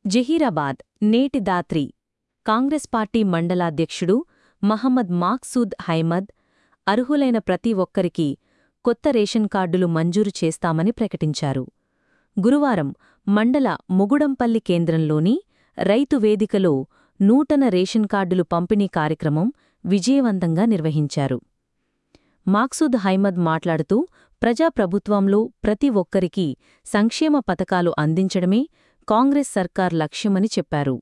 Zaheerabad Neti Dhatri Congress party మండలాధ్యక్షుడు మహమ్మద్ మాక్సూద్ హైమద్ అర్హులైన ప్రతి ఒక్కరికి కొత్త రేషన్ కార్డులు మంజూరు చేస్తామని ప్రకటించారు గురువారం మండల ముగుడంపల్లి కేంద్రంలోని రైతు వేదికలో నూతన రేషన్ కార్డులు పంపిణీ కార్యక్రమం విజయవంతంగా నిర్వహించారు మాక్సూద్ హైమద్ మాట్లాడుతూ ప్రజాప్రభుత్వంలో ప్రతి ఒక్కరికీ సంక్షేమ పథకాలు అందించడమే కాంగ్రెస్ సర్కార్ లక్ష్యమని చెప్పారు